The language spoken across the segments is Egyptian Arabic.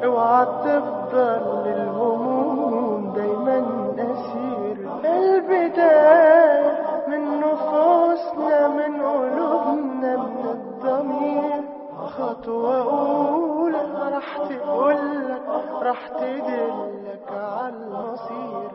اوعى تفضل للهموم دايما اسير البداية من نفوسنا من قلوبنا من الضمير خطوة أولى راح تقولك راح تدلك على المصير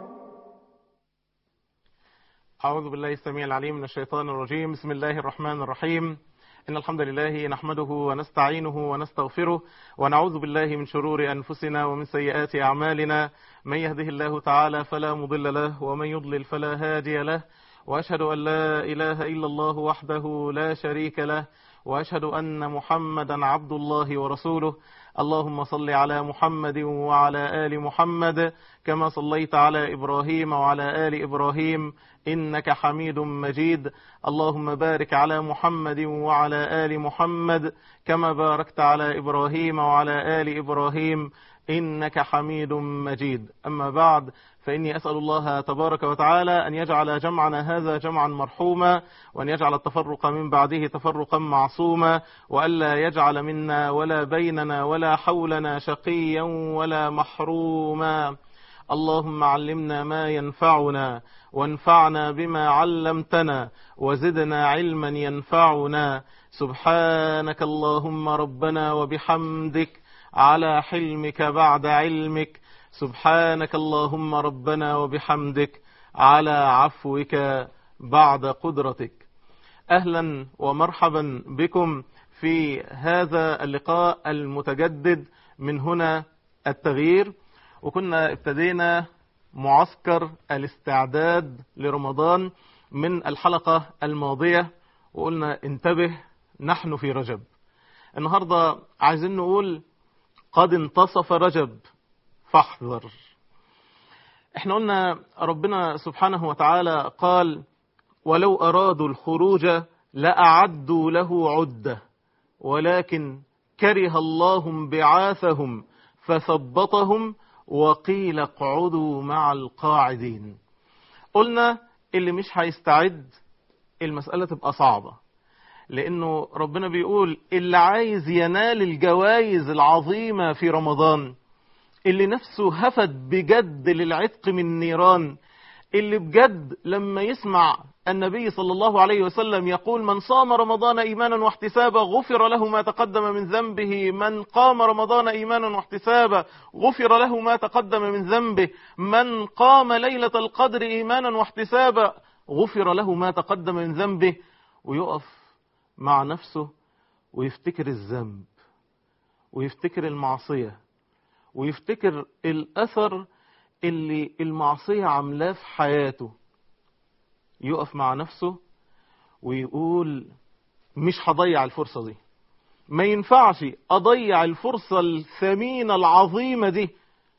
أعوذ بالله السميع العليم من الشيطان الرجيم بسم الله الرحمن الرحيم إن الحمد لله نحمده ونستعينه ونستغفره ونعوذ بالله من شرور أنفسنا ومن سيئات أعمالنا من يهده الله تعالى فلا مضل له ومن يضلل فلا هادي له وأشهد أن لا إله إلا الله وحده لا شريك له وأشهد أن محمدا عبد الله ورسوله اللهم صل على محمد وعلى آل محمد كما صليت على إبراهيم وعلى آل إبراهيم إنك حميد مجيد اللهم بارك على محمد وعلى آل محمد كما باركت على إبراهيم وعلى آل إبراهيم إنك حميد مجيد أما بعد فإني أسأل الله تبارك وتعالى أن يجعل جمعنا هذا جمعا مرحوما وأن يجعل التفرق من بعده تفرقا معصوما وألا يجعل منا ولا بيننا ولا حولنا شقيا ولا محروما اللهم علمنا ما ينفعنا وانفعنا بما علمتنا وزدنا علما ينفعنا سبحانك اللهم ربنا وبحمدك على حلمك بعد علمك سبحانك اللهم ربنا وبحمدك على عفوك بعد قدرتك أهلا ومرحبا بكم في هذا اللقاء المتجدد من هنا التغيير وكنا ابتدينا معسكر الاستعداد لرمضان من الحلقة الماضية وقلنا انتبه نحن في رجب النهاردة عايزين نقول قد انتصف رجب فاحذر احنا قلنا ربنا سبحانه وتعالى قال ولو أرادوا الخروج لأعدوا له عدة ولكن كره الله بعاثهم فثبطهم وقيل اقعدوا مع القاعدين قلنا اللي مش هيستعد المسألة تبقى صعبة لأنه ربنا بيقول اللي عايز ينال الجوائز العظيمة في رمضان اللي نفسه هفت بجد للعتق من النيران اللي بجد لما يسمع النبي صلى الله عليه وسلم يقول من صام رمضان إيمانا واحتسابا غفر له ما تقدم من ذنبه من قام رمضان إيمانا واحتسابا غفر له ما تقدم من ذنبه من قام ليلة القدر إيمانا واحتسابا غفر له ما تقدم من ذنبه ويقف مع نفسه ويفتكر الذنب ويفتكر المعصية ويفتكر الأثر اللي المعصية عاملاه في حياته يقف مع نفسه ويقول مش هضيع الفرصة دي ما ينفعش أضيع الفرصة الثمينة العظيمة دي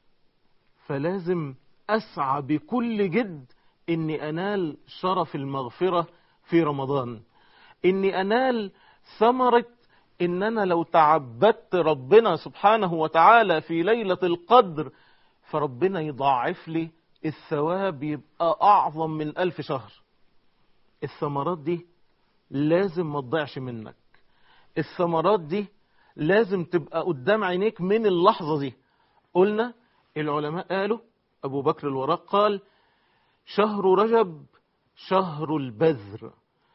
فلازم أسعى بكل جد إني أنال شرف المغفرة في رمضان إني أنال ثمرة إن أنا لو تعبدت ربنا سبحانه وتعالى في ليلة القدر فربنا يضاعف لي الثواب يبقى أعظم من ألف شهر الثمرات دي لازم ما تضيعش منك الثمرات دي لازم تبقى قدام عينيك من اللحظة دي قلنا العلماء قالوا أبو بكر الوراق قال شهر رجب شهر البذر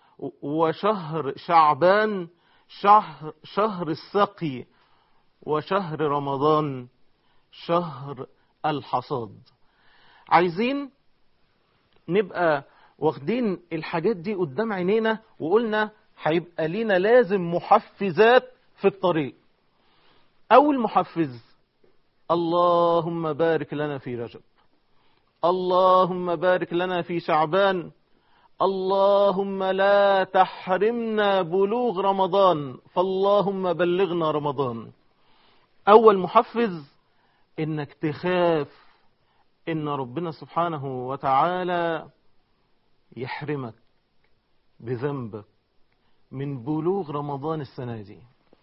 وشهر شعبان شهر, شهر السقي وشهر رمضان شهر الحصاد عايزين نبقى واخدين الحاجات دي قدام عينينا وقلنا هيبقى لينا لازم محفزات في الطريق أول محفز اللهم بارك لنا في رجب اللهم بارك لنا في شعبان اللهم لا تحرمنا بلوغ رمضان فاللهم بلغنا رمضان أول محفز إنك تخاف إن ربنا سبحانه وتعالى يحرمك بذنبك من بلوغ رمضان السنة دي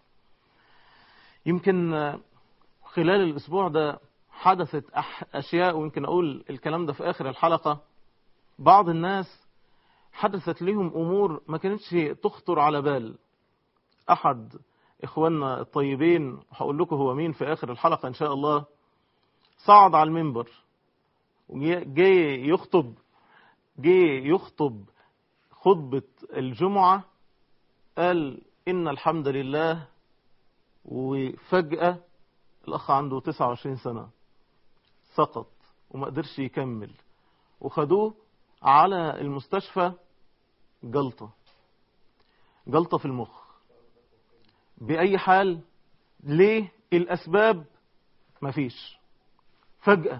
يمكن خلال الأسبوع ده حدثت أشياء ويمكن أقول الكلام ده في آخر الحلقة بعض الناس حدثت لهم أمور ما كانتش تخطر على بال أحد إخواننا الطيبين هقول لكم هو مين في آخر الحلقة إن شاء الله صعد على المنبر وجاي يخطب جه يخطب خطبة الجمعة قال إن الحمد لله وفجأة الأخ عنده 29 سنة سقط وما قدرش يكمل وخدوه على المستشفى جلطة جلطة في المخ بأي حال ليه الأسباب مفيش فجأة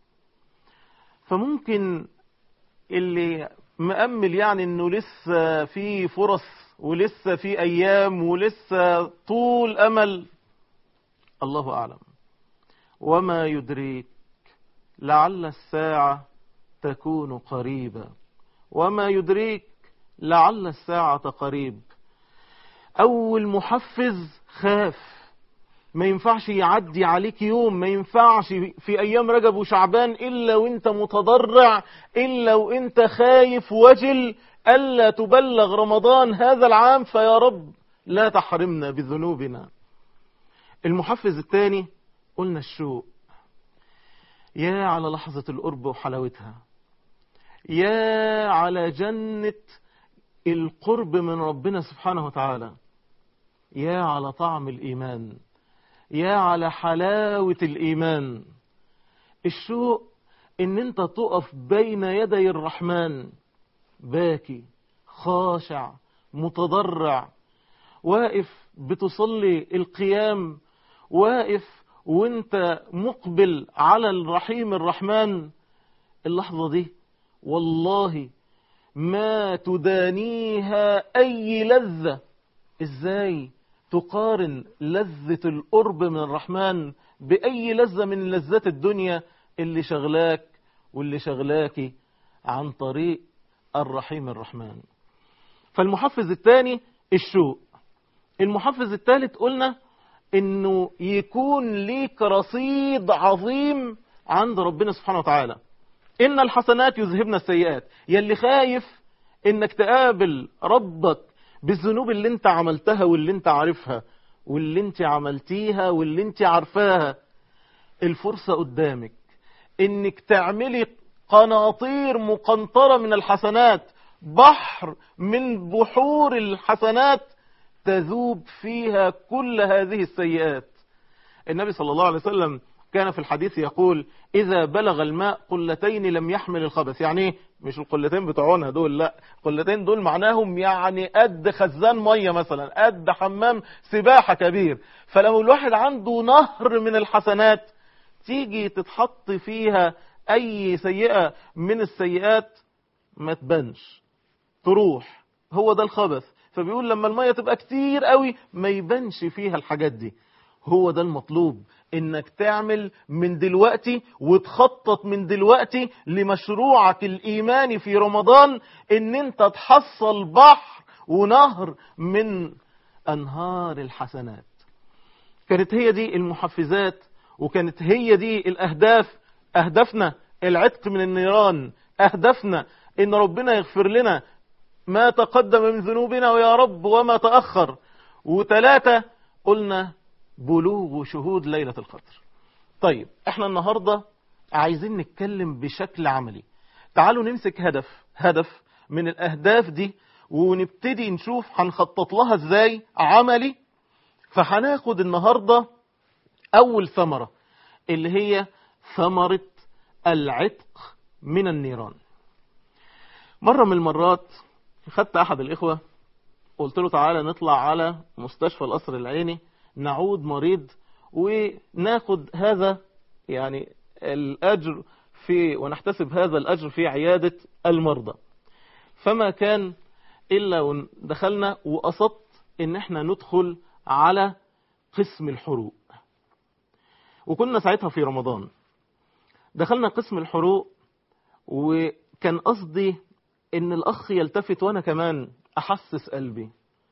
فممكن اللي مأمل يعني انه لسه في فرص ولسه في ايام ولسه طول امل الله اعلم وما يدريك لعل الساعة تكون قريبة وما يدريك لعل الساعة قريب اول محفز خاف ما ينفعش يعدي عليك يوم ما ينفعش في ايام رجب وشعبان الا وانت متضرع الا وانت خايف وجل الا تبلغ رمضان هذا العام فيا رب لا تحرمنا بذنوبنا المحفز الثاني قلنا الشوق يا على لحظة القرب وحلاوتها يا على جنة القرب من ربنا سبحانه وتعالى يا على طعم الإيمان يا على حلاوة الإيمان الشوق ان انت تقف بين يدي الرحمن باكي خاشع متضرع واقف بتصلي القيام واقف وانت مقبل على الرحيم الرحمن اللحظة دي والله ما تدانيها اي لذة ازاي تقارن لذة القرب من الرحمن بأي لذة من لذات الدنيا اللي شغلاك واللي شغلاكي عن طريق الرحيم الرحمن فالمحفز الثاني الشوق المحفز الثالث قلنا انه يكون ليك رصيد عظيم عند ربنا سبحانه وتعالى ان الحسنات يذهبن السيئات يلي خايف انك تقابل ربك بالذنوب اللي انت عملتها واللي انت عارفها واللي انت عملتيها واللي انت عارفاها الفرصة قدامك انك تعملي قناطير مقنطرة من الحسنات بحر من بحور الحسنات تذوب فيها كل هذه السيئات النبي صلى الله عليه وسلم كان في الحديث يقول إذا بلغ الماء قلتين لم يحمل الخبث يعني ايه مش القلتين بتوعنا دول لا القلتين دول معناهم يعني قد خزان مية مثلا قد حمام سباحة كبير فلو الواحد عنده نهر من الحسنات تيجي تتحط فيها أي سيئة من السيئات ما تبانش تروح هو ده الخبث فبيقول لما المية تبقى كتير قوي ما يبانش فيها الحاجات دي هو ده المطلوب انك تعمل من دلوقتي وتخطط من دلوقتي لمشروعك الايماني في رمضان ان انت تحصل بحر ونهر من انهار الحسنات كانت هي دي المحفزات وكانت هي دي الاهداف اهدافنا العتق من النيران اهدافنا ان ربنا يغفر لنا ما تقدم من ذنوبنا ويا رب وما تأخر وثلاثة قلنا بلوغ شهود ليلة القدر طيب احنا النهاردة عايزين نتكلم بشكل عملي تعالوا نمسك هدف هدف من الاهداف دي ونبتدي نشوف هنخطط لها ازاي عملي فهناخد النهاردة اول ثمرة اللي هي ثمرة العتق من النيران مرة من المرات خدت احد الاخوة قلت له تعالى نطلع على مستشفى القصر العيني نعود مريض وناخد هذا يعني الأجر في ونحتسب هذا الأجر في عيادة المرضى فما كان إلا ودخلنا وقصدت إن احنا ندخل على قسم الحروق وكنا ساعتها في رمضان دخلنا قسم الحروق وكان قصدي إن الأخ يلتفت وأنا كمان أحسس قلبي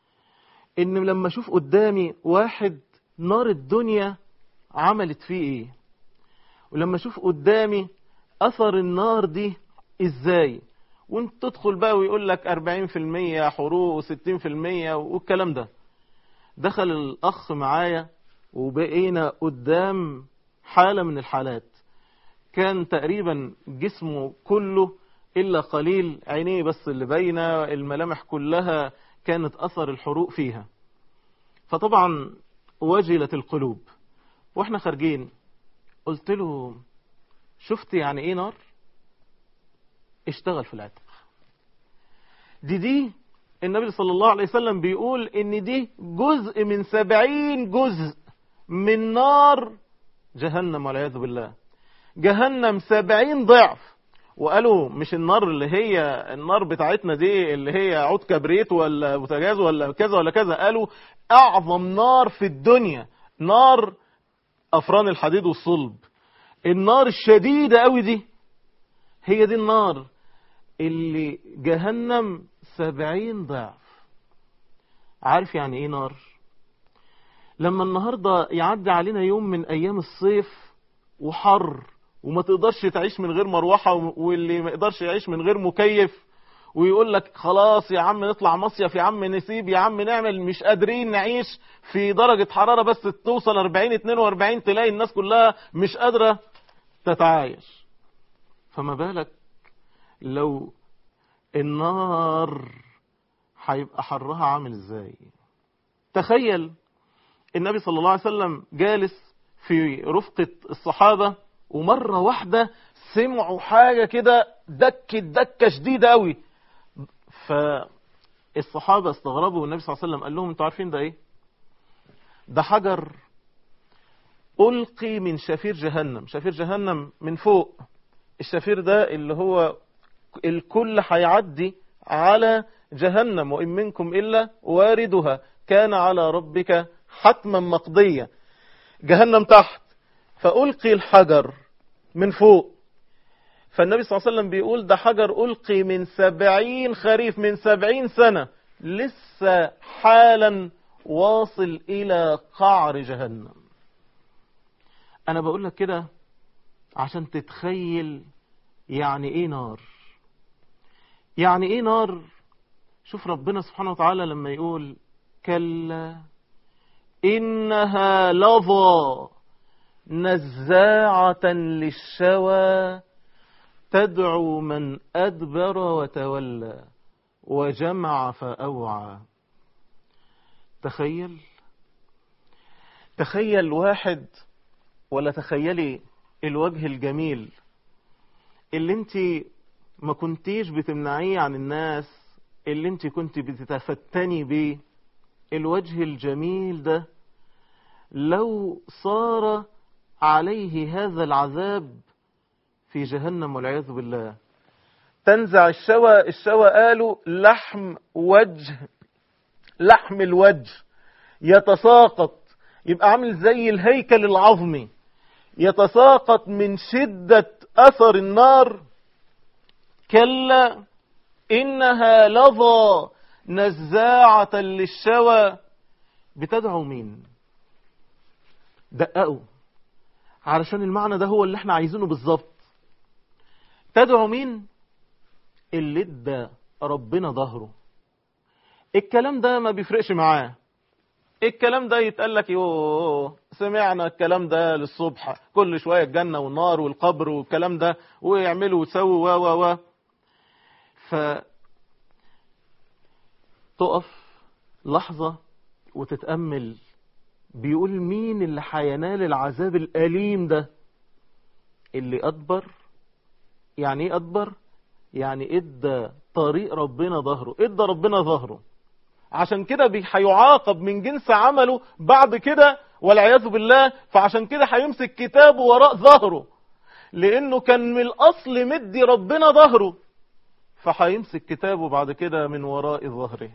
ان لما اشوف قدامي واحد نار الدنيا عملت فيه ايه ولما اشوف قدامي اثر النار دي ازاي وانت تدخل بقى ويقول لك 40% حروق و60% والكلام ده دخل الأخ معايا وبقينا قدام حالة من الحالات كان تقريبا جسمه كله إلا قليل عينيه بس اللي باينة الملامح كلها كانت أثر الحروق فيها فطبعا وجلت القلوب واحنا خارجين قلت له شفت يعني ايه نار اشتغل في العتق دي دي النبي صلى الله عليه وسلم بيقول ان دي جزء من سبعين جزء من نار جهنم والعياذ بالله جهنم سبعين ضعف وقالوا مش النار اللي هي النار بتاعتنا دي اللي هي عود كبريت ولا بوتاجاز ولا كذا ولا كذا قالوا اعظم نار في الدنيا نار افران الحديد والصلب النار الشديدة قوي دي هي دي النار اللي جهنم سبعين ضعف عارف يعني ايه نار لما النهاردة يعدي علينا يوم من ايام الصيف وحر وما تقدرش تعيش من غير مروحة واللي ما يقدرش يعيش من غير مكيف ويقول لك خلاص يا عم نطلع مصيف يا عم نسيب يا عم نعمل مش قادرين نعيش في درجة حرارة بس توصل 40 42 تلاقي الناس كلها مش قادرة تتعايش فما بالك لو النار هيبقى حرها عامل ازاي تخيل النبي صلى الله عليه وسلم جالس في رفقة الصحابة ومرة واحدة سمعوا حاجة كده دكة دكة شديدة قوي فالصحابة استغربوا والنبي صلى الله عليه وسلم قال لهم انتوا عارفين ده ايه ده حجر ألقي من شفير جهنم شفير جهنم من فوق الشفير ده اللي هو الكل هيعدي على جهنم وإن منكم إلا واردها كان على ربك حتما مقضية جهنم تحت فألقي الحجر من فوق فالنبي صلى الله عليه وسلم بيقول ده حجر ألقي من سبعين خريف من سبعين سنة لسه حالا واصل إلى قعر جهنم أنا بقول لك كده عشان تتخيل يعني إيه نار يعني إيه نار شوف ربنا سبحانه وتعالى لما يقول كلا إنها لظى نزاعة للشوى تدعو من أدبر وتولى وجمع فأوعى تخيل تخيل واحد ولا تخيلي الوجه الجميل اللي انت ما كنتيش بتمنعيه عن الناس اللي انت كنت بتتفتني بيه الوجه الجميل ده لو صار عليه هذا العذاب في جهنم والعياذ بالله تنزع الشوى الشوى قالوا لحم وجه لحم الوجه يتساقط يبقى عامل زي الهيكل العظمي يتساقط من شدة أثر النار كلا إنها لظى نزاعة للشوى بتدعو مين دققوا علشان المعنى ده هو اللي احنا عايزينه بالظبط تدعو مين اللي ادى ربنا ظهره الكلام ده ما بيفرقش معاه الكلام ده يتقال لك يوه سمعنا الكلام ده للصبح كل شوية الجنة والنار والقبر والكلام ده ويعملوا ويسووا و و و ف تقف لحظة وتتأمل بيقول مين اللي هينال العذاب الأليم ده اللي أدبر يعني ايه أدبر يعني ادى طريق ربنا ظهره ادى ربنا ظهره عشان كده هيعاقب من جنس عمله بعد كده والعياذ بالله فعشان كده هيمسك كتابه وراء ظهره لانه كان من الاصل مدي ربنا ظهره فهيمسك كتابه بعد كده من وراء ظهره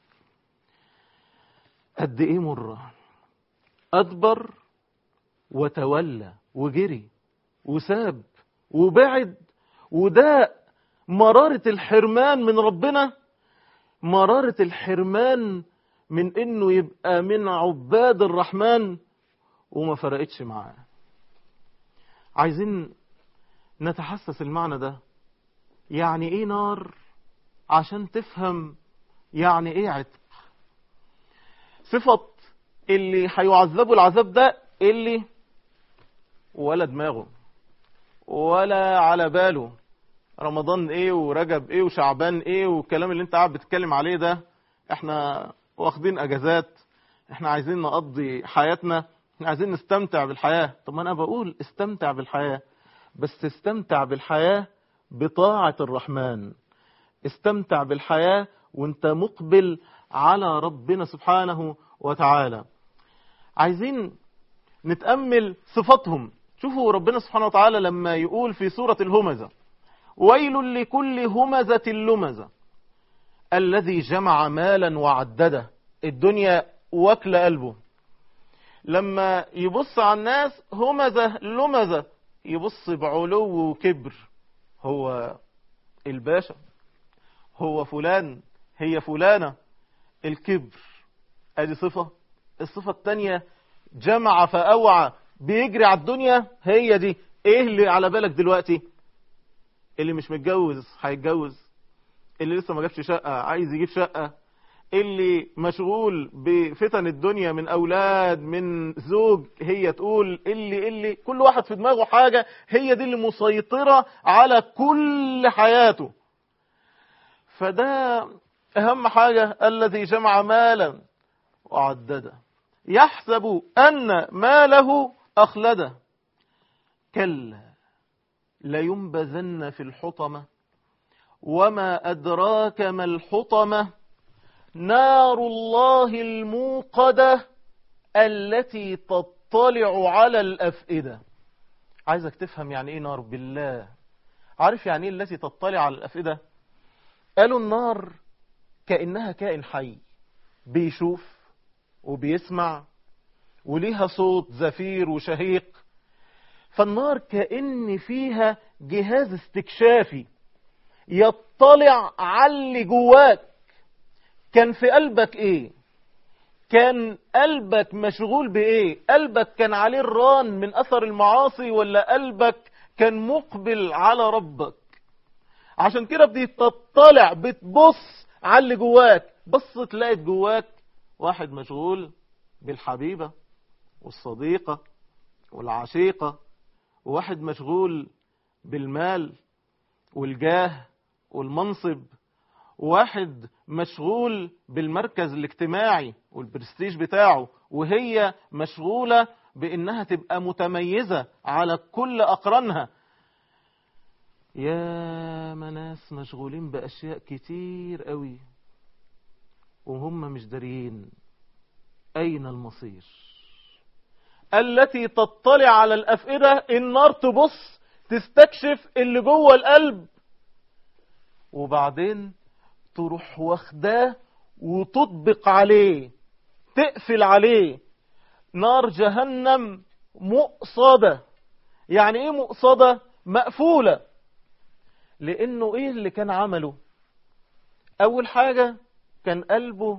قد ايه مرة ادبر وتولى وجري وساب وبعد وده مرارة الحرمان من ربنا مرارة الحرمان من انه يبقى من عباد الرحمن وما فرقتش معاه عايزين نتحسس المعنى ده يعني ايه نار عشان تفهم يعني ايه عتق صفة اللي هيعذبوا العذاب ده اللي ولا دماغه ولا على باله رمضان ايه ورجب ايه وشعبان ايه والكلام اللي انت قاعد بتتكلم عليه ده احنا واخدين اجازات احنا عايزين نقضي حياتنا احنا عايزين نستمتع بالحياة طب ما انا بقول استمتع بالحياة بس استمتع بالحياة بطاعة الرحمن استمتع بالحياة وانت مقبل على ربنا سبحانه وتعالى عايزين نتأمل صفاتهم شوفوا ربنا سبحانه وتعالى لما يقول في سورة الهمزة ويل لكل همزة لمزة الذي جمع مالا وعدده الدنيا واكل قلبه لما يبص على الناس همزة لمزة يبص بعلو وكبر هو الباشا هو فلان هي فلانة الكبر ادي صفة الصفة التانية جمع فأوعى بيجري على الدنيا هي دي ايه اللي على بالك دلوقتي اللي مش متجوز هيتجوز اللي لسه ما جابش شقة عايز يجيب شقة اللي مشغول بفتن الدنيا من أولاد من زوج هي تقول اللي اللي كل واحد في دماغه حاجة هي دي اللي مسيطرة على كل حياته فده أهم حاجة الذي جمع مالا وعدده يحسب أن ماله أخلده كلا لينبذن في الحطمة وما أدراك ما الحطمة نار الله الموقدة التي تطلع على الأفئدة عايزك تفهم يعني ايه نار بالله عارف يعني ايه التي تطلع على الأفئدة قالوا النار كأنها كائن حي بيشوف وبيسمع وليها صوت زفير وشهيق فالنار كأن فيها جهاز استكشافي يطلع على اللي جواك كان في قلبك ايه كان قلبك مشغول بايه قلبك كان عليه الران من اثر المعاصي ولا قلبك كان مقبل على ربك عشان كده بتطلع بتبص على اللي جواك بص تلاقي جواك واحد مشغول بالحبيبة والصديقة والعشيقة وواحد مشغول بالمال والجاه والمنصب واحد مشغول بالمركز الاجتماعي والبرستيج بتاعه وهي مشغولة بانها تبقى متميزة على كل اقرانها يا مناس مشغولين باشياء كتير قوي وهم مش داريين اين المصير التي تطلع على الافئدة النار تبص تستكشف اللي جوه القلب وبعدين تروح واخداه وتطبق عليه تقفل عليه نار جهنم مؤصدة يعني ايه مؤصدة مقفولة لانه ايه اللي كان عمله اول حاجة كان قلبه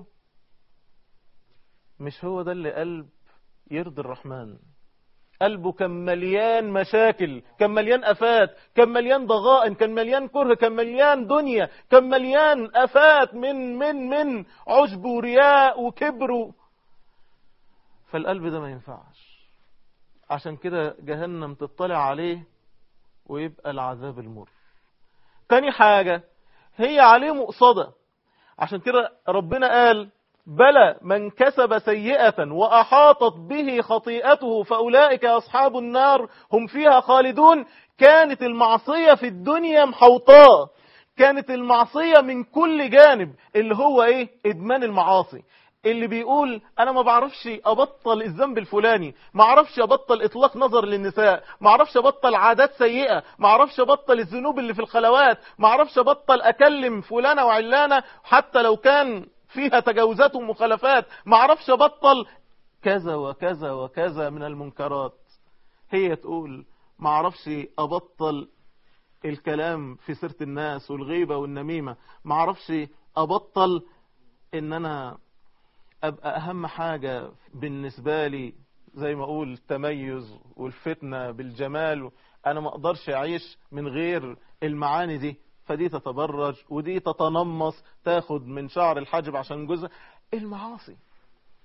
مش هو ده اللي قلب يرضي الرحمن قلبه كان مليان مشاكل كان مليان افات كان مليان ضغائن كان مليان كره كان مليان دنيا كان مليان افات من من من عجب ورياء وكبر فالقلب ده ما ينفعش عشان كده جهنم تطلع عليه ويبقى العذاب المر تاني حاجة هي عليه مقصدة عشان كده ربنا قال بلى من كسب سيئة وأحاطت به خطيئته فأولئك أصحاب النار هم فيها خالدون كانت المعصية في الدنيا محوطاه كانت المعصية من كل جانب اللي هو ايه ادمان المعاصي اللي بيقول انا ما بعرفش ابطل الذنب الفلاني ما اعرفش ابطل اطلاق نظر للنساء ما اعرفش ابطل عادات سيئة ما اعرفش ابطل الذنوب اللي في الخلوات ما اعرفش ابطل اكلم فلانة وعلانة حتى لو كان فيها تجاوزات ومخالفات ما اعرفش ابطل كذا وكذا وكذا من المنكرات هي تقول ما اعرفش ابطل الكلام في سيرة الناس والغيبة والنميمة ما اعرفش ابطل ان انا ابقى اهم حاجة بالنسبة لي زي ما اقول التميز والفتنة بالجمال انا ما اقدرش اعيش من غير المعاني دي فدي تتبرج ودي تتنمص تاخد من شعر الحجب عشان جزء المعاصي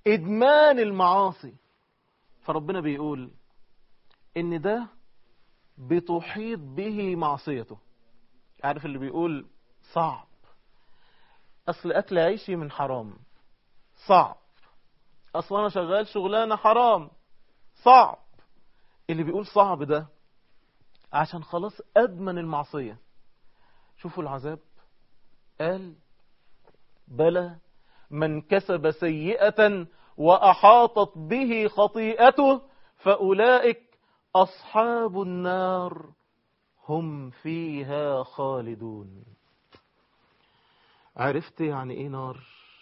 إدمان المعاصي فربنا بيقول إن ده بتحيط به معصيته عارف اللي بيقول صعب أصل أكل عيشي من حرام صعب أصل أنا شغال شغلانة حرام صعب اللي بيقول صعب ده عشان خلاص أدمن المعصية شوفوا العذاب قال بلى من كسب سيئة وأحاطت به خطيئته فأولئك أصحاب النار هم فيها خالدون عرفت يعني ايه نار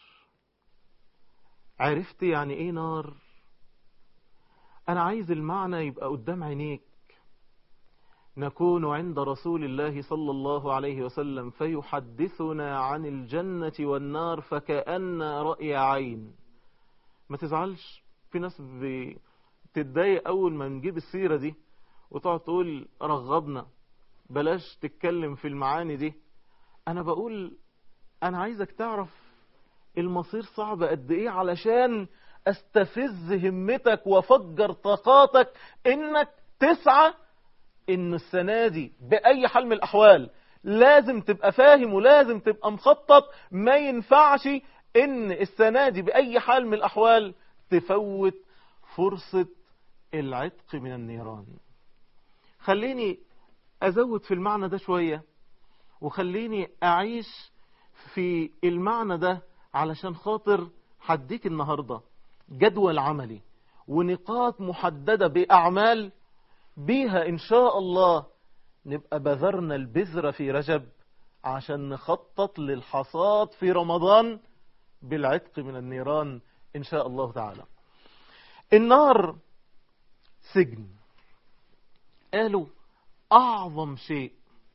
عرفت يعني ايه نار انا عايز المعنى يبقى قدام عينيك نكون عند رسول الله صلى الله عليه وسلم فيحدثنا عن الجنة والنار فكأن رأي عين ما تزعلش في ناس بتتضايق أول ما نجيب السيرة دي وتقعد تقول رغبنا بلاش تتكلم في المعاني دي أنا بقول أنا عايزك تعرف المصير صعب قد إيه علشان استفز همتك وفجر طاقاتك إنك تسعى ان السنة دي بأي حال من الأحوال لازم تبقى فاهم ولازم تبقى مخطط ما ينفعش ان السنة دي بأي حال من الأحوال تفوت فرصة العتق من النيران خليني أزود في المعنى ده شوية وخليني أعيش في المعنى ده علشان خاطر حديك النهاردة جدول عملي ونقاط محددة بأعمال بيها إن شاء الله نبقى بذرنا البذرة في رجب عشان نخطط للحصاد في رمضان بالعتق من النيران إن شاء الله تعالى النار سجن قالوا أعظم شيء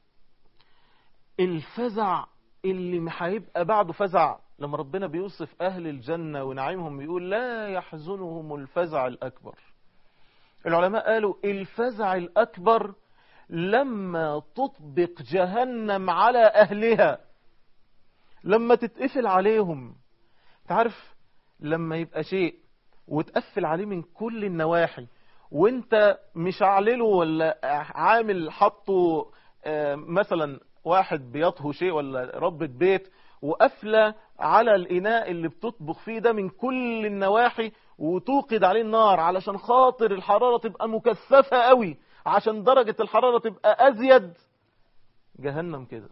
الفزع اللي هيبقى بعده فزع لما ربنا بيوصف أهل الجنة ونعيمهم بيقول لا يحزنهم الفزع الأكبر العلماء قالوا الفزع الأكبر لما تطبق جهنم على أهلها لما تتقفل عليهم تعرف لما يبقى شيء وتقفل عليه من كل النواحي وانت مش علله ولا عامل حطه مثلا واحد بيطهو شيء ولا ربة بيت وقفلة على الإناء اللي بتطبخ فيه ده من كل النواحي وتوقد عليه النار علشان خاطر الحرارة تبقى مكثفة قوي عشان درجة الحرارة تبقى أزيد جهنم كده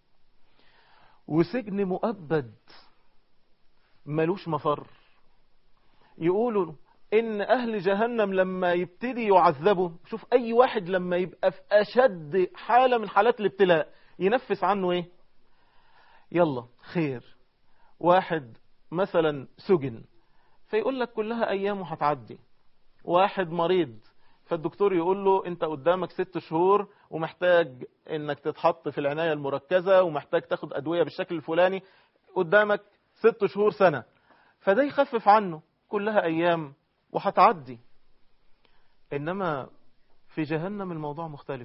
وسجن مؤبد ملوش مفر يقولوا ان اهل جهنم لما يبتدي يعذبوا شوف اي واحد لما يبقى في اشد حالة من حالات الابتلاء ينفس عنه ايه يلا خير واحد مثلا سجن فيقول لك كلها ايام وهتعدي واحد مريض فالدكتور يقول له انت قدامك ست شهور ومحتاج انك تتحط في العناية المركزة ومحتاج تاخد ادوية بالشكل الفلاني قدامك ست شهور سنة فده يخفف عنه كلها ايام وهتعدي انما في جهنم الموضوع مختلف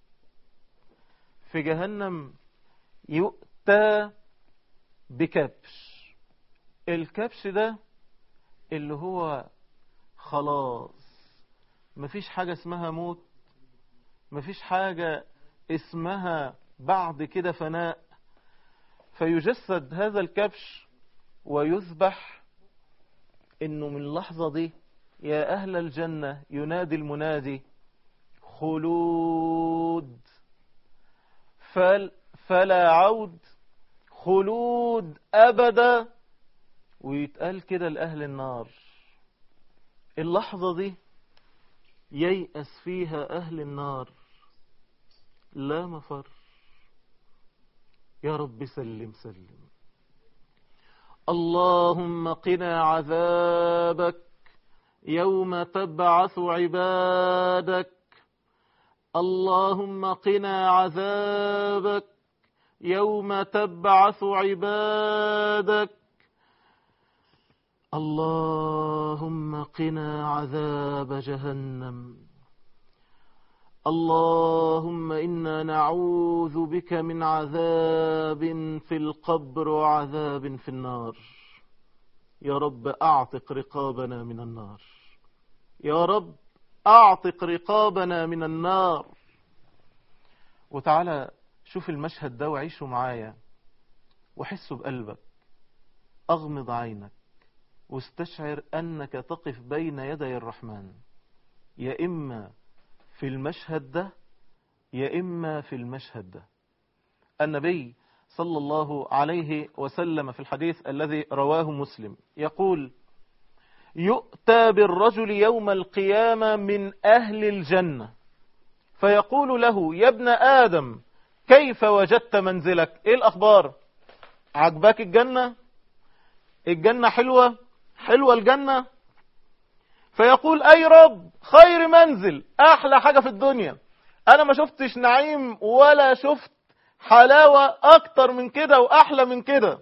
في جهنم يؤتى بكبش الكبش ده اللي هو خلاص مفيش حاجة اسمها موت مفيش حاجة اسمها بعد كده فناء فيجسد هذا الكبش ويذبح انه من اللحظة دي يا اهل الجنة ينادي المنادي خلود فل فلا عود خلود ابدا ويتقال كده لأهل النار اللحظة دي ييأس فيها أهل النار لا مفر يا رب سلم سلم اللهم قنا عذابك يوم تبعث عبادك اللهم قنا عذابك يوم تبعث عبادك اللهم قنا عذاب جهنم اللهم إنا نعوذ بك من عذاب في القبر وعذاب في النار يا رب أعتق رقابنا من النار يا رب أعتق رقابنا من النار وتعالى شوف المشهد ده وعيشه معايا وحسه بقلبك أغمض عينك واستشعر أنك تقف بين يدي الرحمن يا إما في المشهد ده يا إما في المشهد ده النبي صلى الله عليه وسلم في الحديث الذي رواه مسلم يقول يؤتى بالرجل يوم القيامة من أهل الجنة فيقول له يا ابن آدم كيف وجدت منزلك ايه الأخبار عجبك الجنة الجنة حلوة حلوة الجنة فيقول أي رب خير منزل أحلى حاجة في الدنيا أنا ما شفتش نعيم ولا شفت حلاوة أكتر من كده وأحلى من كده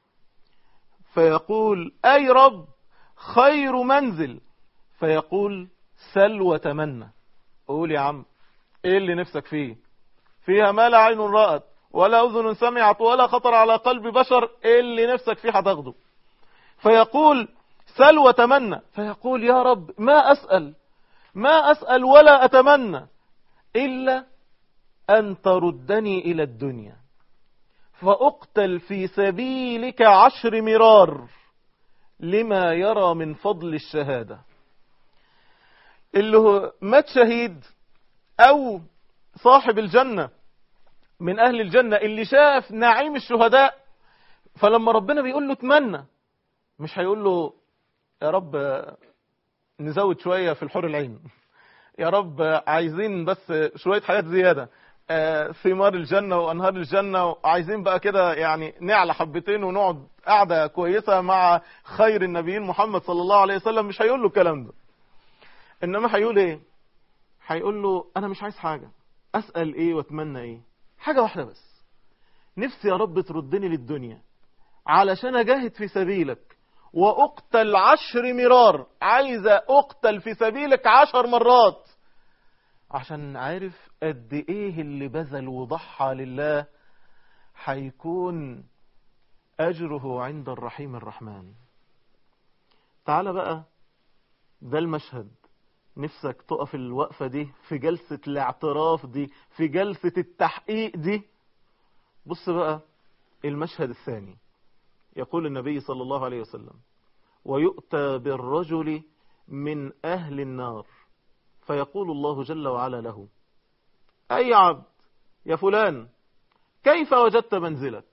فيقول أي رب خير منزل فيقول سل وتمنى قول يا عم ايه اللي نفسك فيه فيها ما لا عين رأت ولا أذن سمعت ولا خطر على قلب بشر ايه اللي نفسك فيه هتاخده فيقول سل وتمنى فيقول يا رب ما أسأل ما أسأل ولا أتمنى إلا أن تردني إلى الدنيا فأقتل في سبيلك عشر مرار لما يرى من فضل الشهادة اللي هو مات شهيد أو صاحب الجنة من أهل الجنة اللي شاف نعيم الشهداء فلما ربنا بيقول له اتمنى مش هيقول له يا رب نزود شوية في الحور العين يا رب عايزين بس شوية حاجات زيادة ثمار الجنة وأنهار الجنة وعايزين بقى كده يعني نعلى حبتين ونقعد قعدة كويسة مع خير النبيين محمد صلى الله عليه وسلم مش هيقول له الكلام ده إنما هيقول إيه هيقول له أنا مش عايز حاجة أسأل إيه وأتمنى إيه حاجة واحدة بس نفسي يا رب تردني للدنيا علشان أجاهد في سبيلك وأقتل عشر مرار عايزة أقتل في سبيلك عشر مرات عشان عارف قد ايه اللي بذل وضحى لله هيكون اجره عند الرحيم الرحمن تعال بقى ده المشهد نفسك تقف الوقفة دي في جلسة الاعتراف دي في جلسة التحقيق دي بص بقى المشهد الثاني يقول النبي صلى الله عليه وسلم ويؤتى بالرجل من أهل النار فيقول الله جل وعلا له أي عبد يا فلان كيف وجدت منزلك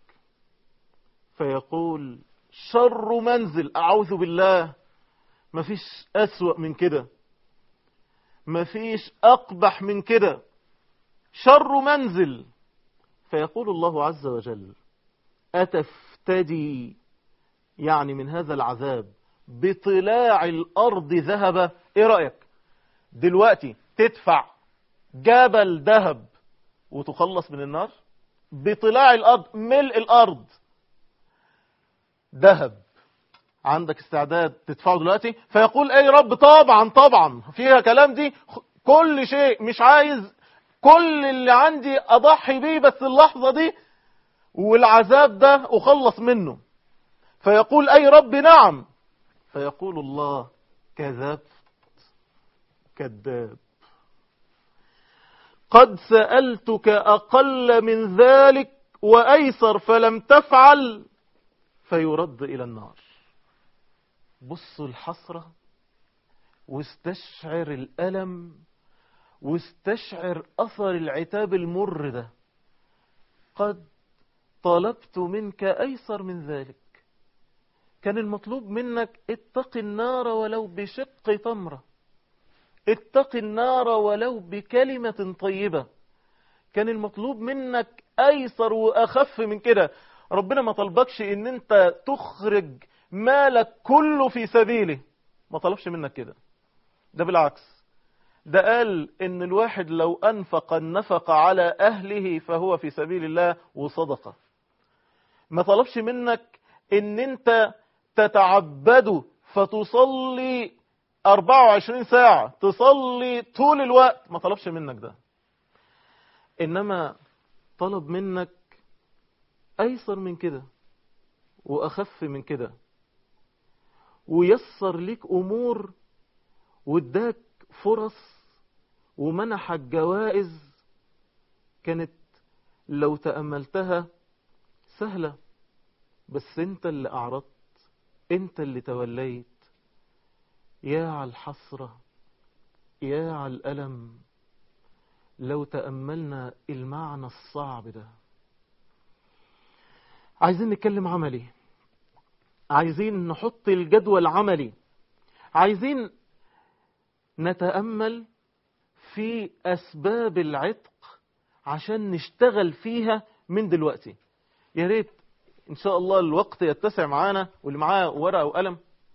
فيقول شر منزل أعوذ بالله مفيش أسوأ من كده مفيش أقبح من كده شر منزل فيقول الله عز وجل أتفتدي يعني من هذا العذاب بطلاع الأرض ذهبا إيه رأيك دلوقتي تدفع جبل ذهب وتخلص من النار بطلاع الأرض ملء الأرض ذهب عندك استعداد تدفعه دلوقتي فيقول اي رب طبعا طبعا فيها كلام دي كل شيء مش عايز كل اللي عندي اضحي بيه بس اللحظة دي والعذاب ده اخلص منه فيقول اي رب نعم فيقول الله كذبت كذاب قد سألتك أقل من ذلك وأيسر فلم تفعل فيرد إلى النار بصوا الحسرة واستشعر الألم واستشعر أثر العتاب المر ده قد طلبت منك أيسر من ذلك كان المطلوب منك اتق النار ولو بشق تمره اتق النار ولو بكلمة طيبة كان المطلوب منك أيسر وأخف من كده ربنا ما طلبكش ان انت تخرج مالك كله في سبيله ما طلبش منك كده ده بالعكس ده قال ان الواحد لو انفق النفق على اهله فهو في سبيل الله وصدقه ما طلبش منك ان انت تتعبده فتصلي 24 ساعة تصلي طول الوقت ما طلبش منك ده إنما طلب منك أيسر من كده وأخف من كده ويسر لك أمور واداك فرص ومنحك جوائز كانت لو تأملتها سهلة بس انت اللي أعرضت انت اللي توليت يا على الحسرة يا على الألم لو تأملنا المعنى الصعب ده عايزين نتكلم عملي عايزين نحط الجدول عملي عايزين نتأمل في أسباب العتق عشان نشتغل فيها من دلوقتي يا ريت إن شاء الله الوقت يتسع معانا واللي معاه ورقة وقلم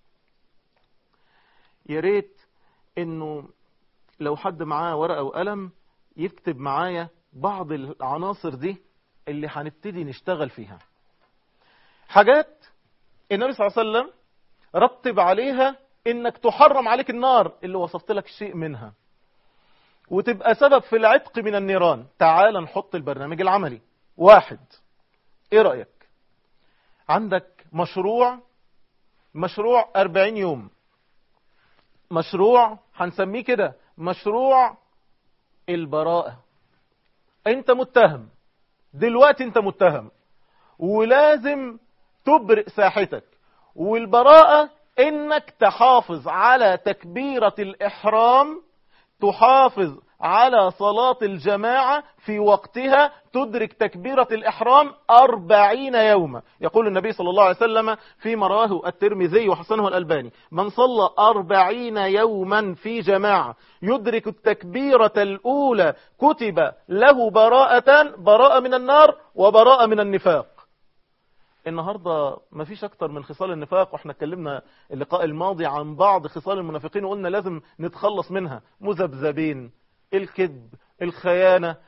يا ريت إنه لو حد معاه ورقة وقلم يكتب معايا بعض العناصر دي اللي هنبتدي نشتغل فيها حاجات النبي صلى الله عليه وسلم رتب عليها انك تحرم عليك النار اللي وصفت لك شيء منها وتبقى سبب في العتق من النيران تعال نحط البرنامج العملي واحد ايه رأيك عندك مشروع مشروع 40 يوم مشروع هنسميه كده مشروع البراءة انت متهم دلوقتي انت متهم ولازم تبرئ ساحتك والبراءة انك تحافظ على تكبيرة الاحرام تحافظ على صلاة الجماعة في وقتها تدرك تكبيرة الإحرام أربعين يوما يقول النبي صلى الله عليه وسلم في مراه الترمذي وحسنه الألباني من صلى أربعين يوما في جماعة يدرك التكبيرة الأولى كتب له براءة براءة من النار وبراءة من النفاق النهاردة ما فيش أكتر من خصال النفاق وإحنا اتكلمنا اللقاء الماضي عن بعض خصال المنافقين وقلنا لازم نتخلص منها مذبذبين الكذب الخيانة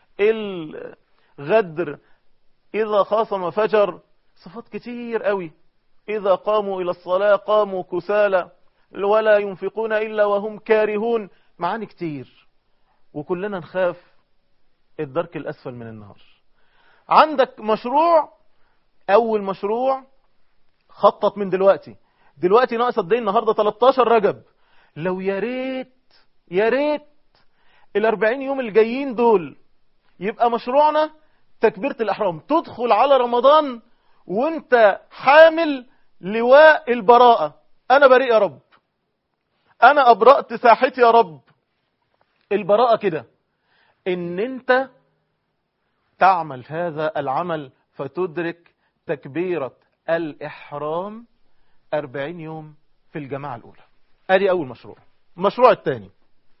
الغدر إذا خاصم فجر صفات كتير قوي إذا قاموا إلى الصلاة قاموا كسالى ولا ينفقون إلا وهم كارهون معاني كتير وكلنا نخاف الدرك الأسفل من النار عندك مشروع أول مشروع خطط من دلوقتي دلوقتي ناقص قد ايه النهارده 13 رجب لو يا ريت يا ريت ال 40 يوم الجايين دول يبقى مشروعنا تكبيرة الإحرام تدخل على رمضان وانت حامل لواء البراءة أنا بريء يا رب أنا أبرأت ساحتي يا رب البراءة كده إن أنت تعمل هذا العمل فتدرك تكبيرة الإحرام أربعين يوم في الجماعة الأولى أدي أول مشروع المشروع الثاني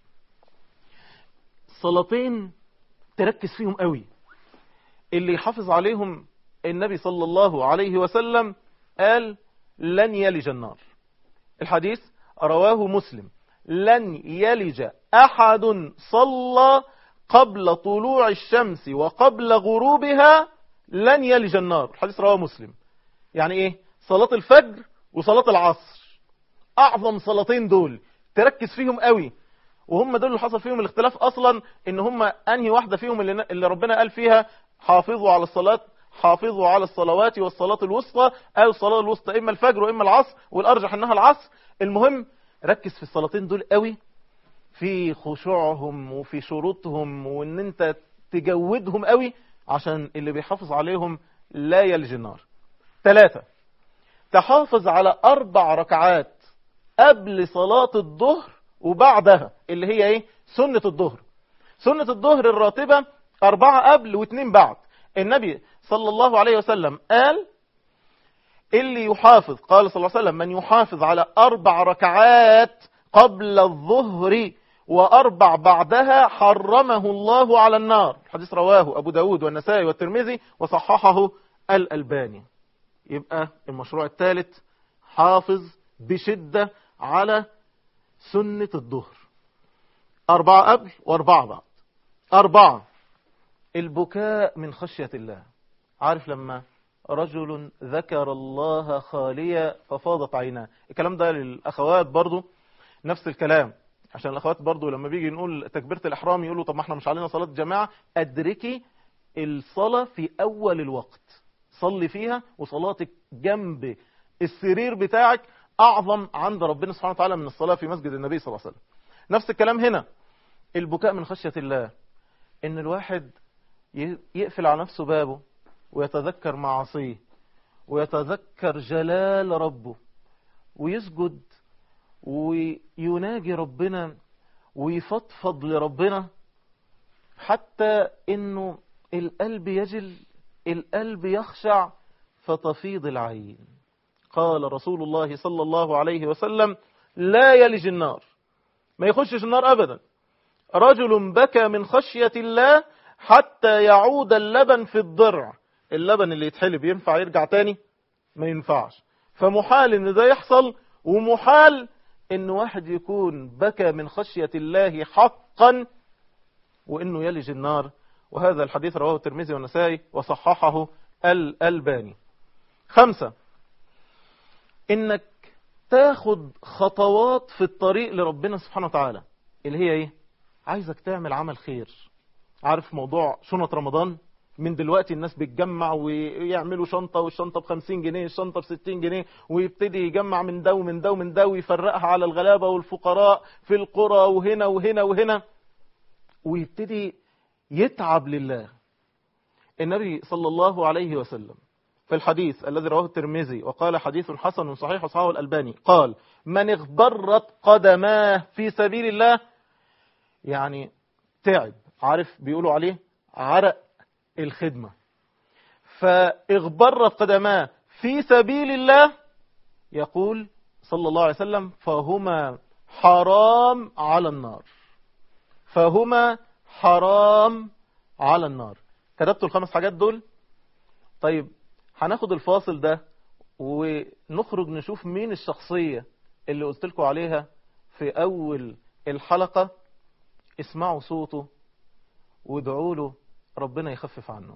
صلاتين تركز فيهم قوي اللي يحافظ عليهم النبي صلى الله عليه وسلم قال لن يلج النار الحديث رواه مسلم لن يلج أحد صلى قبل طلوع الشمس وقبل غروبها لن يلج النار الحديث رواه مسلم يعني ايه صلاة الفجر وصلاة العصر اعظم صلاتين دول تركز فيهم قوي وهم دول اللي حصل فيهم الاختلاف اصلا ان هم انهي واحدة فيهم اللي, اللي ربنا قال فيها حافظوا على الصلاة حافظوا على الصلوات والصلاة الوسطى او الصلاة الوسطى اما الفجر واما العصر والارجح انها العصر المهم ركز في الصلاتين دول قوي في خشوعهم وفي شروطهم وان انت تجودهم قوي عشان اللي بيحافظ عليهم لا يلج النار ثلاثة تحافظ على أربع ركعات قبل صلاة الظهر وبعدها اللي هي ايه سنة الظهر سنة الظهر الراتبة أربعة قبل واثنين بعد النبي صلى الله عليه وسلم قال اللي يحافظ قال صلى الله عليه وسلم من يحافظ على أربع ركعات قبل الظهر وأربع بعدها حرمه الله على النار الحديث رواه أبو داود والنسائي والترمذي وصححه الألباني يبقى المشروع الثالث حافظ بشدة على سنة الظهر أربعة قبل وأربعة بعد أربعة البكاء من خشية الله عارف لما رجل ذكر الله خاليا ففاضت عيناه الكلام ده للأخوات برضو نفس الكلام عشان الأخوات برضو لما بيجي نقول تكبيرة الإحرام يقولوا طب ما احنا مش علينا صلاة جماعة أدركي الصلاة في أول الوقت صلي فيها وصلاتك جنب السرير بتاعك أعظم عند ربنا سبحانه وتعالى من الصلاة في مسجد النبي صلى الله عليه وسلم نفس الكلام هنا البكاء من خشية الله إن الواحد يقفل على نفسه بابه ويتذكر معاصيه ويتذكر جلال ربه ويسجد ويناجي ربنا ويفضفض لربنا حتى انه القلب يجل القلب يخشع فتفيض العين قال رسول الله صلى الله عليه وسلم لا يلج النار ما يخشش النار ابدا رجل بكى من خشية الله حتى يعود اللبن في الضرع اللبن اللي يتحلب ينفع يرجع تاني ما ينفعش فمحال ان ده يحصل ومحال ان واحد يكون بكى من خشية الله حقا وانه يلج النار وهذا الحديث رواه الترمذي والنسائي وصححه الألباني خمسة انك تاخد خطوات في الطريق لربنا سبحانه وتعالى اللي هي ايه عايزك تعمل عمل خير عارف موضوع شنط رمضان من دلوقتي الناس بتجمع ويعملوا شنطة والشنطة بخمسين جنيه الشنطة بستين جنيه ويبتدي يجمع من ده ومن ده ومن ده ويفرقها على الغلابة والفقراء في القرى وهنا وهنا وهنا ويبتدي يتعب لله النبي صلى الله عليه وسلم في الحديث الذي رواه الترمذي وقال حديث حسن صحيح وصححه الألباني قال من اغبرت قدماه في سبيل الله يعني تعب عارف بيقولوا عليه عرق الخدمة فاغبرت قدماه في سبيل الله يقول صلى الله عليه وسلم فهما حرام على النار فهما حرام على النار كتبتوا الخمس حاجات دول طيب هناخد الفاصل ده ونخرج نشوف مين الشخصية اللي قلت لكم عليها في أول الحلقة اسمعوا صوته وادعوا له ربنا يخفف عنه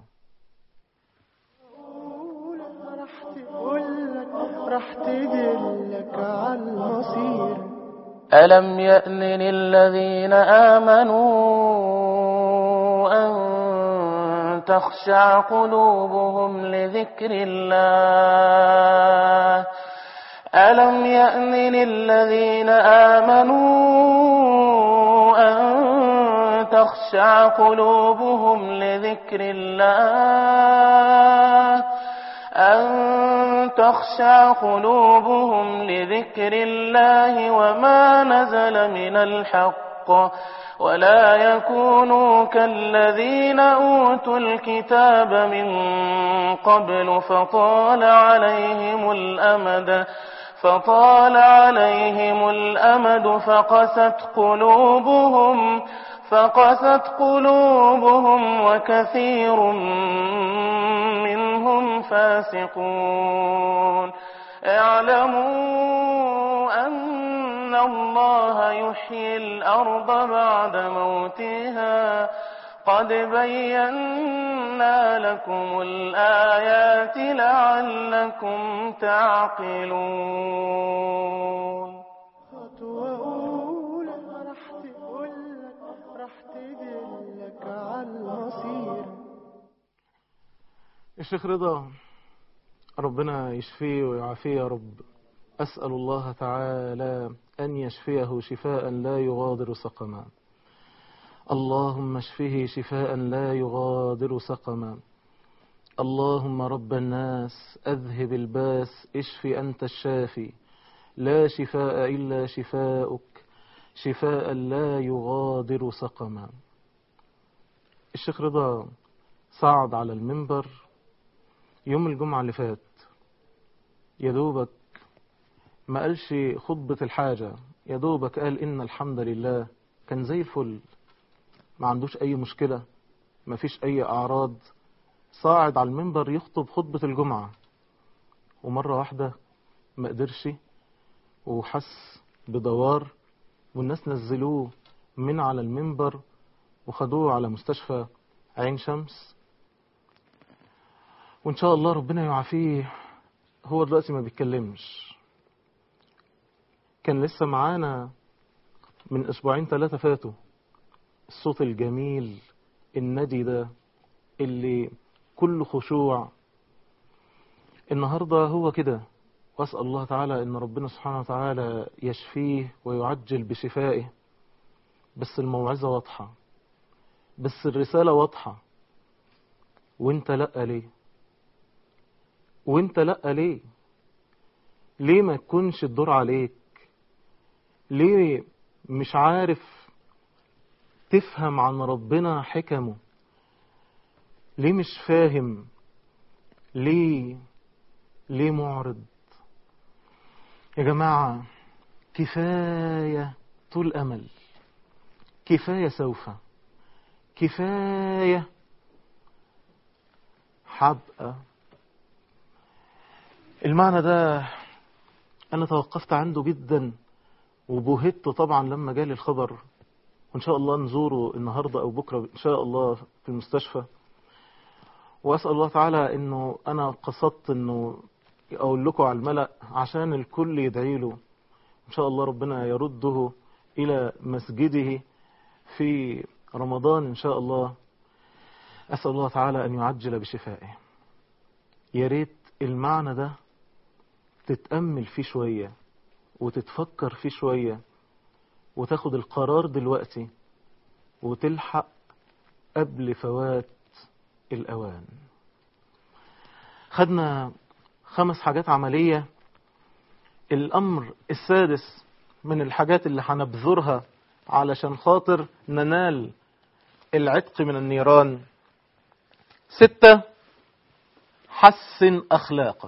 راح تقولك راح تدلك على المصير ألم يأن للذين آمنوا أن تخشع قلوبهم لذكر الله ألم يأن للذين آمنوا أن تخشع قلوبهم لذكر الله أن تخشع قلوبهم لذكر الله وما نزل من الحق ولا يكونوا كالذين أوتوا الكتاب من قبل فطال عليهم الأمد فطال عليهم الأمد فقست قلوبهم فقست قلوبهم وكثير منهم فاسقون اعلموا أن الله يحيي الأرض بعد موتها قد بينا لكم الآيات لعلكم تعقلون خطوة أولى راح تقولك راح تدلك على المصير الشيخ رضا ربنا يشفيه ويعافيه يا رب أسأل الله تعالى أن يشفيه شفاء لا يغادر سقما اللهم اشفه شفاء لا يغادر سقما اللهم رب الناس أذهب الباس اشف أنت الشافي لا شفاء إلا شفاؤك شفاء لا يغادر سقما الشيخ رضا صعد على المنبر يوم الجمعة اللي فات يا دوبك ما قالش خطبة الحاجة يا دوبك قال إن الحمد لله كان زي الفل ما عندوش أي مشكلة ما فيش أي أعراض صاعد على المنبر يخطب خطبة الجمعة ومرة واحدة ما قدرش وحس بدوار والناس نزلوه من على المنبر وخدوه على مستشفى عين شمس وإن شاء الله ربنا يعافيه هو دلوقتي ما بيتكلمش كان لسه معانا من أسبوعين ثلاثة فاتوا الصوت الجميل الندي ده اللي كله خشوع النهاردة هو كده وأسأل الله تعالى أن ربنا سبحانه وتعالى يشفيه ويعجل بشفائه بس الموعظة واضحة بس الرسالة واضحة وانت لأ ليه وانت لأ ليه ليه ما يكونش الدور عليك ليه مش عارف تفهم عن ربنا حكمه ليه مش فاهم ليه ليه معرض يا جماعة كفاية طول أمل كفاية سوف كفاية حبقى المعنى ده أنا توقفت عنده جدا وبهت طبعا لما جالي الخبر وإن شاء الله نزوره النهاردة أو بكرة إن شاء الله في المستشفى وأسأل الله تعالى أنه أنا قصدت أنه أقول لكم على الملأ عشان الكل يدعي له إن شاء الله ربنا يرده إلى مسجده في رمضان إن شاء الله أسأل الله تعالى أن يعجل بشفائه يا ريت المعنى ده تتأمل فيه شوية وتتفكر فيه شوية وتاخد القرار دلوقتي وتلحق قبل فوات الأوان خدنا خمس حاجات عملية الأمر السادس من الحاجات اللي هنبذرها علشان خاطر ننال العتق من النيران ستة حسن أخلاقك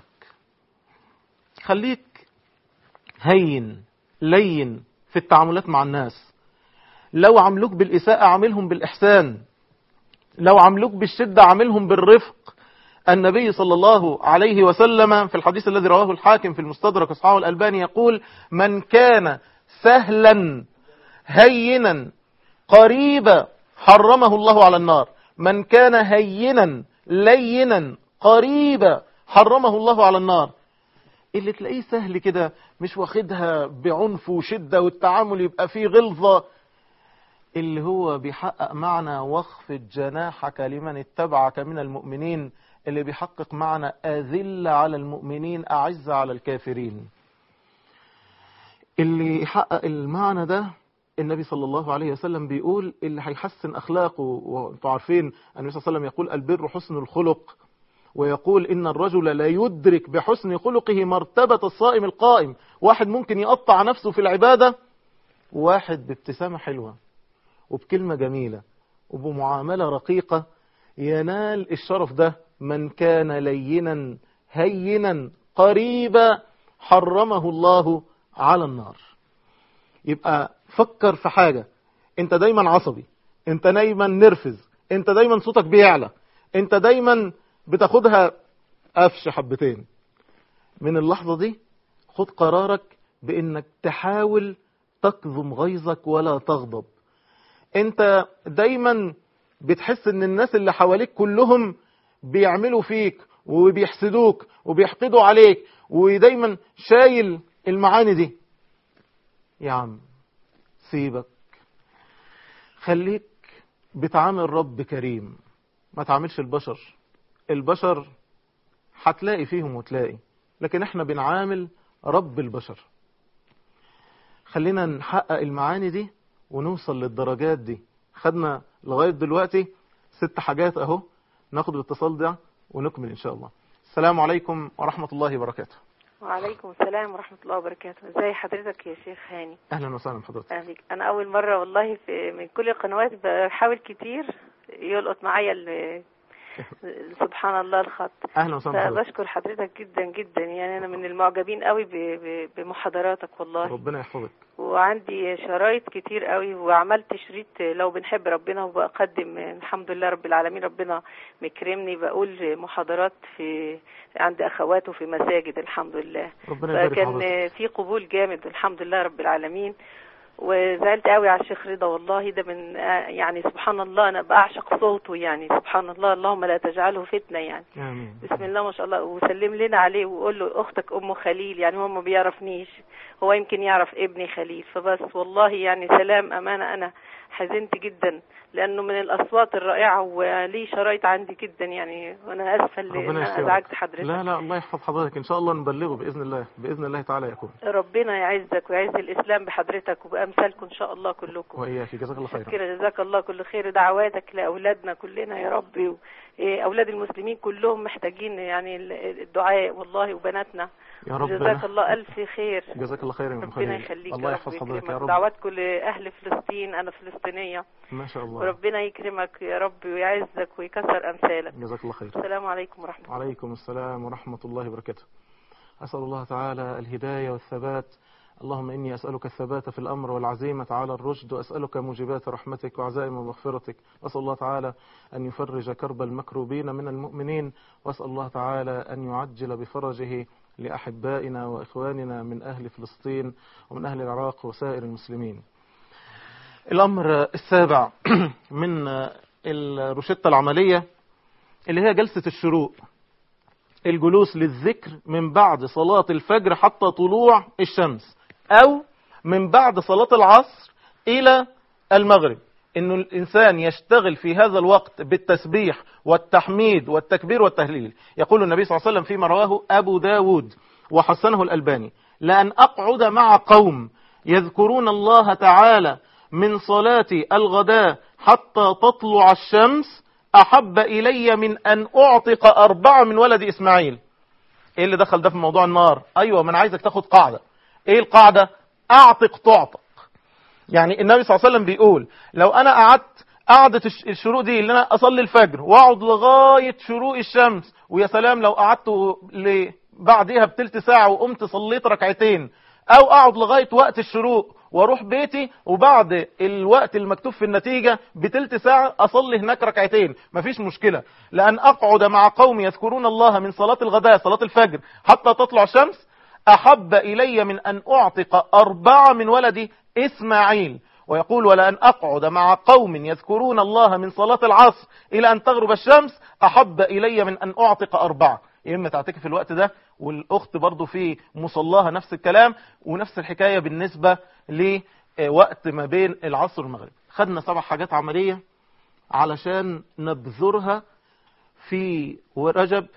خليك هين لين في التعاملات مع الناس لو عملوك بالإساءة عاملهم بالإحسان لو عملوك بالشدة عاملهم بالرفق النبي صلى الله عليه وسلم في الحديث الذي رواه الحاكم في المستدرك اصحابه الألباني يقول من كان سهلا هينا قريبا حرمه الله على النار من كان هينا لينا قريبا حرمه الله على النار اللي تلاقيه سهل كده مش واخدها بعنف وشدة والتعامل يبقى فيه غلظة اللي هو بيحقق معنى واخفض جناحك لمن اتبعك من المؤمنين اللي بيحقق معنى أذل على المؤمنين أعز على الكافرين اللي يحقق المعنى ده النبي صلى الله عليه وسلم بيقول اللي هيحسن أخلاقه وانتم عارفين النبي صلى الله عليه وسلم يقول البر حسن الخلق ويقول إن الرجل لا يدرك بحسن خلقه مرتبة الصائم القائم واحد ممكن يقطع نفسه في العبادة واحد بابتسامة حلوة وبكلمة جميلة وبمعاملة رقيقة ينال الشرف ده من كان لينا هينا قريبا حرمه الله على النار يبقى فكر في حاجة انت دايما عصبي انت دايما نرفز انت دايما صوتك بيعلى انت دايما بتاخدها قفش حبتين من اللحظة دي خد قرارك بانك تحاول تكظم غيظك ولا تغضب انت دايما بتحس ان الناس اللي حواليك كلهم بيعملوا فيك وبيحسدوك وبيحقدوا عليك ودايما شايل المعاني دي يا عم سيبك خليك بتعامل رب كريم ما تعاملش البشر البشر هتلاقي فيهم وتلاقي لكن احنا بنعامل رب البشر خلينا نحقق المعاني دي ونوصل للدرجات دي خدنا لغاية دلوقتي ست حاجات اهو ناخد الاتصال ده ونكمل ان شاء الله السلام عليكم ورحمة الله وبركاته وعليكم السلام ورحمة الله وبركاته ازي حضرتك يا شيخ هاني اهلا وسهلا بحضرتك أهلا بيك. انا اول مرة والله في من كل القنوات بحاول كتير يلقط معايا ال- سبحان الله الخط اهلا وسهلا بحضرتك فبشكر حضرتك جدا جدا يعني انا من المعجبين قوي ب- ب- بمحاضراتك والله ربنا يحفظك وعندي شرايط كتير قوي وعملت شريط لو بنحب ربنا وبقدم الحمد لله رب العالمين ربنا مكرمني بقول محاضرات في عند اخواته في مساجد الحمد لله ربنا يبارك في حضرتك فكان في قبول جامد الحمد لله رب العالمين وزعلت قوي على الشيخ رضا والله ده من آه، يعني سبحان الله انا بعشق صوته يعني سبحان الله اللهم لا تجعله فتنه يعني امين بسم الله ما شاء الله وسلم لنا عليه وقول له اختك ام خليل يعني هو ما بيعرفنيش هو يمكن يعرف ابني خليل فبس والله يعني سلام امانه انا حزنت جدا لانه من الاصوات الرائعه وليه شرايط عندي جدا يعني وانا اسفه اللي ربنا انا يشفيك ازعجت حضرتك لا لا الله يحفظ حضرتك ان شاء الله نبلغه باذن الله باذن الله تعالى يكون ربنا يعزك ويعز الاسلام بحضرتك وبامثالكم ان شاء الله كلكم واياك جزاك الله خيرا كده جزاك الله كل خير ودعواتك لاولادنا كلنا يا رب و- إيه، اولاد المسلمين كلهم محتاجين يعني ال- الدعاء والله وبناتنا يا رب جزاك الله الف خير جزاك الله خير يا ام ربنا خليل يخليك الله يا يحفظ رب حضرتك يا يكرمك رب دعواتكم لاهل فلسطين انا فلسطينيه ما شاء الله وربنا يكرمك يا رب ويعزك ويكسر امثالك جزاك الله خير السلام عليكم ورحمه الله وعليكم السلام ورحمة الله وبركاته أسأل الله تعالى الهداية والثبات اللهم إني أسألك الثبات في الأمر والعزيمة على الرشد وأسألك موجبات رحمتك وعزائم مغفرتك وأسأل الله تعالى أن يفرج كرب المكروبين من المؤمنين وأسأل الله تعالى أن يعجل بفرجه لأحبائنا وإخواننا من أهل فلسطين ومن أهل العراق وسائر المسلمين الأمر السابع من الروشتة العملية اللي هي جلسة الشروق الجلوس للذكر من بعد صلاة الفجر حتى طلوع الشمس أو من بعد صلاة العصر إلى المغرب إنه الإنسان يشتغل في هذا الوقت بالتسبيح والتحميد والتكبير والتهليل يقول النبي صلى الله عليه وسلم فيما رواه أبو داود وحسنه الألباني لأن أقعد مع قوم يذكرون الله تعالى من صلاة الغداء حتى تطلع الشمس أحب إلي من أن أعتق أربعة من ولد إسماعيل إيه اللي دخل ده في موضوع النار أيوة من عايزك تاخد قاعدة إيه القاعدة أعتق تعتق يعني النبي صلى الله عليه وسلم بيقول لو أنا قعدت قعدة الش- الشروق دي اللي أنا أصلي الفجر وأقعد لغاية شروق الشمس ويا سلام لو قعدت ل- بعديها بتلت ساعة وقمت صليت ركعتين أو أقعد لغاية وقت الشروق واروح بيتي وبعد الوقت المكتوب في النتيجة بتلت ساعة اصلي هناك ركعتين مفيش مشكلة لان اقعد مع قوم يذكرون الله من صلاة الغداء صلاة الفجر حتى تطلع الشمس احب الي من ان اعتق اربعة من ولدي اسماعيل ويقول ولأن أقعد مع قوم يذكرون الله من صلاة العصر إلى أن تغرب الشمس أحب إلي من أن أعتق أربعة يا إما تعتكف في الوقت ده والأخت برضو في مصلاها نفس الكلام ونفس الحكاية بالنسبة لوقت ما بين العصر والمغرب خدنا سبع حاجات عملية علشان نبذرها في رجب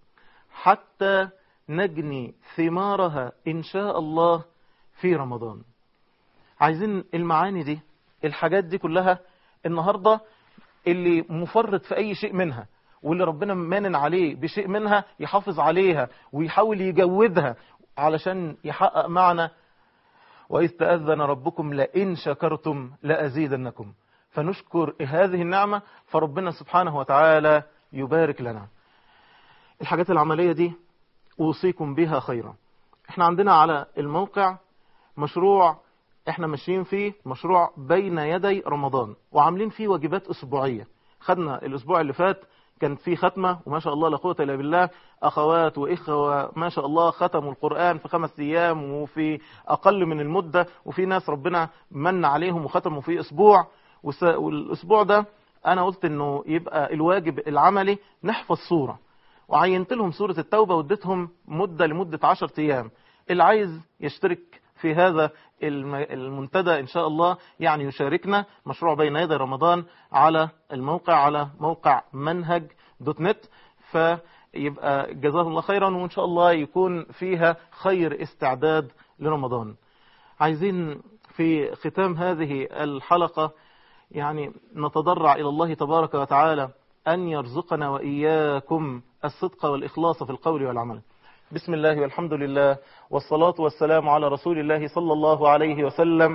حتى نجني ثمارها إن شاء الله في رمضان عايزين المعاني دي الحاجات دي كلها النهاردة اللي مفرط في أي شيء منها واللي ربنا مانن عليه بشيء منها يحافظ عليها ويحاول يجودها علشان يحقق معنى وإذ تأذن ربكم لئن شكرتم لأزيدنكم فنشكر هذه النعمة فربنا سبحانه وتعالى يبارك لنا الحاجات العملية دي أوصيكم بها خيرا احنا عندنا على الموقع مشروع احنا ماشيين فيه مشروع بين يدي رمضان وعاملين فيه واجبات اسبوعية خدنا الاسبوع اللي فات كان في ختمة وما شاء الله لا قوة الا بالله اخوات واخوة ما شاء الله ختموا القرآن في خمس ايام وفي اقل من المدة وفي ناس ربنا من عليهم وختموا في اسبوع وس- والاسبوع ده انا قلت انه يبقى الواجب العملي نحفظ صورة وعينت لهم سورة التوبة واديتهم مدة لمدة عشر ايام اللي عايز يشترك في هذا الم- المنتدى إن شاء الله يعني يشاركنا مشروع بين يدي رمضان على الموقع على موقع منهج دوت نت فيبقى جزاه الله خيرا وإن شاء الله يكون فيها خير استعداد لرمضان عايزين في ختام هذه الحلقة يعني نتضرع إلى الله تبارك وتعالى أن يرزقنا وإياكم الصدق والإخلاص في القول والعمل بسم الله والحمد لله والصلاة والسلام على رسول الله صلى الله عليه وسلم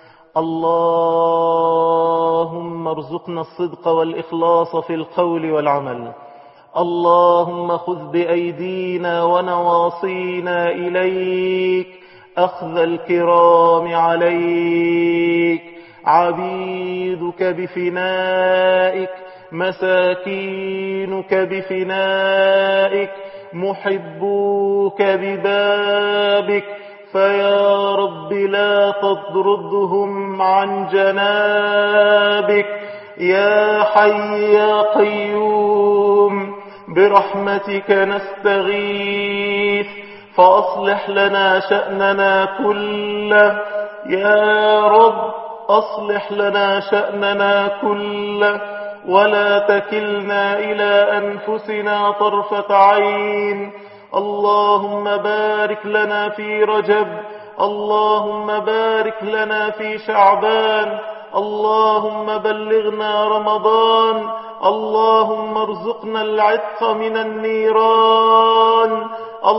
اللهم ارزقنا الصدق والإخلاص في القول والعمل اللهم خذ بأيدينا ونواصينا إليك أخذ الكرام عليك عبيدك بفنائك مساكينك بفنائك محبوك ببابك فيا رب لا تطردهم عن جنابك يا حي يا قيوم برحمتك نستغيث فأصلح لنا شأننا كله يا رب أصلح لنا شأننا كله ولا تكلنا إلى أنفسنا طرفة عين اللهم بارك لنا في رجب اللهم بارك لنا في شعبان اللهم بلغنا رمضان اللهم ارزقنا العتق من النيران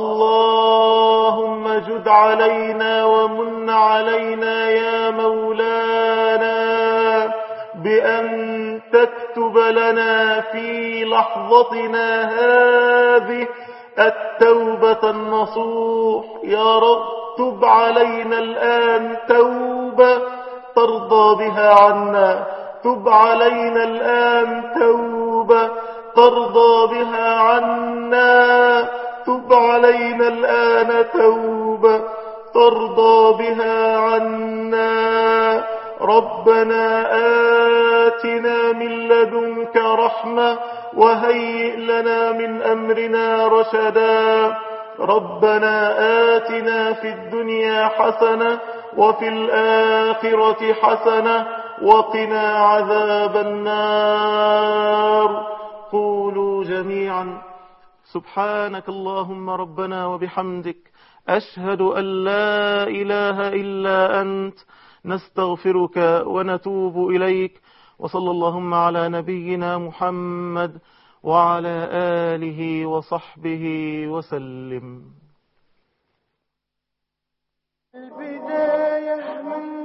اللهم جد علينا ومن علينا يا مولانا بأن تكتب لنا في لحظتنا هذه التوبة النصوح يا رب تب علينا الآن توبة ترضى بها عنا تب علينا الآن توبة ترضى بها عنا تب علينا الآن توبة ترضى بها عنا ربنا آتنا من لدنك رحمة وهيئ لنا من أمرنا رشدا ربنا آتنا في الدنيا حسنة وفي الآخرة حسنة وقنا عذاب النار قولوا جميعا سبحانك اللهم ربنا وبحمدك أشهد أن لا إله إلا أنت نستغفرك ونتوب إليك وصلى اللهم على نبينا محمد وعلى آله وصحبه وسلم البداية من